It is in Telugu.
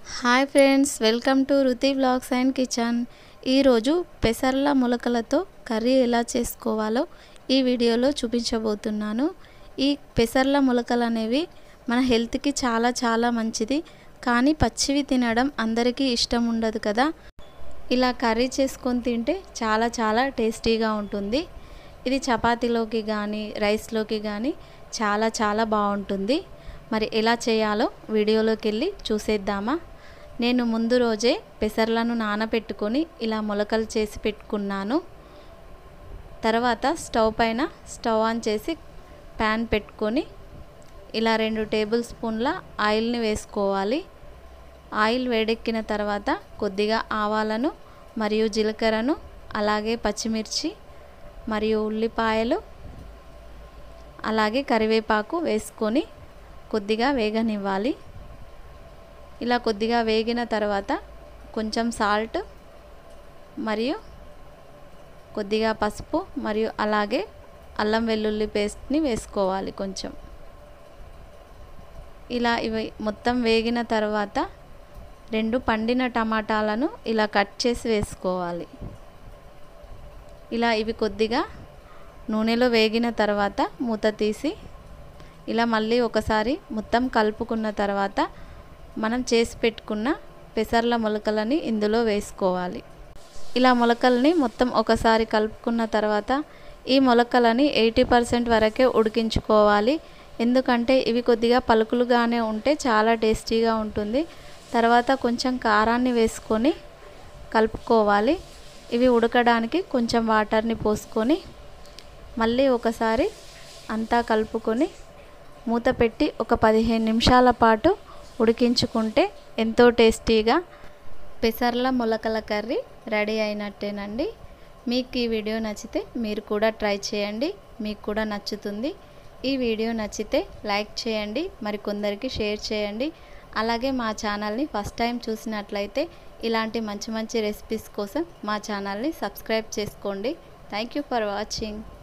hi friends welcome to Ruthi blogs and kitchen ఈరోజు పెసర్ల మొలకలతో కర్రీ ఎలా చేసుకోవాలో ఈ వీడియోలో చూపించబోతున్నాను ఈ పెసర్ల మొలకలు అనేవి మన హెల్త్కి చాలా చాలా మంచిది కానీ పచ్చివి తినడం అందరికీ ఇష్టం ఉండదు కదా ఇలా కర్రీ చేసుకొని తింటే చాలా చాలా టేస్టీగా ఉంటుంది ఇది చపాతీలోకి కానీ రైస్లోకి కానీ చాలా చాలా బాగుంటుంది మరి ఎలా చేయాలో వీడియోలోకి వెళ్ళి చూసేద్దామా నేను ముందు రోజే పెసర్లను నానబెట్టుకొని ఇలా మొలకలు చేసి పెట్టుకున్నాను తర్వాత స్టవ్ పైన స్టవ్ ఆన్ చేసి ప్యాన్ పెట్టుకొని ఇలా రెండు టేబుల్ స్పూన్ల ఆయిల్ని వేసుకోవాలి ఆయిల్ వేడెక్కిన తర్వాత కొద్దిగా ఆవాలను మరియు జీలకర్రను అలాగే పచ్చిమిర్చి మరియు ఉల్లిపాయలు అలాగే కరివేపాకు వేసుకొని కొద్దిగా వేగనివ్వాలి ఇలా కొద్దిగా వేగిన తర్వాత కొంచెం సాల్ట్ మరియు కొద్దిగా పసుపు మరియు అలాగే అల్లం వెల్లుల్లి పేస్ట్ని వేసుకోవాలి కొంచెం ఇలా ఇవి మొత్తం వేగిన తర్వాత రెండు పండిన టమాటాలను ఇలా కట్ చేసి వేసుకోవాలి ఇలా ఇవి కొద్దిగా నూనెలో వేగిన తర్వాత మూత తీసి ఇలా మళ్ళీ ఒకసారి మొత్తం కలుపుకున్న తర్వాత మనం చేసి పెట్టుకున్న పెసర్ల మొలకలని ఇందులో వేసుకోవాలి ఇలా మొలకల్ని మొత్తం ఒకసారి కలుపుకున్న తర్వాత ఈ మొలకలని ఎయిటీ పర్సెంట్ వరకే ఉడికించుకోవాలి ఎందుకంటే ఇవి కొద్దిగా పలుకులుగానే ఉంటే చాలా టేస్టీగా ఉంటుంది తర్వాత కొంచెం కారాన్ని వేసుకొని కలుపుకోవాలి ఇవి ఉడకడానికి కొంచెం వాటర్ని పోసుకొని మళ్ళీ ఒకసారి అంతా కలుపుకొని మూత పెట్టి ఒక పదిహేను నిమిషాల పాటు ఉడికించుకుంటే ఎంతో టేస్టీగా పెసర్ల మొలకల కర్రీ రెడీ అయినట్టేనండి మీకు ఈ వీడియో నచ్చితే మీరు కూడా ట్రై చేయండి మీకు కూడా నచ్చుతుంది ఈ వీడియో నచ్చితే లైక్ చేయండి మరి కొందరికి షేర్ చేయండి అలాగే మా ఛానల్ని ఫస్ట్ టైం చూసినట్లయితే ఇలాంటి మంచి మంచి రెసిపీస్ కోసం మా ఛానల్ని సబ్స్క్రైబ్ చేసుకోండి థ్యాంక్ యూ ఫర్ వాచింగ్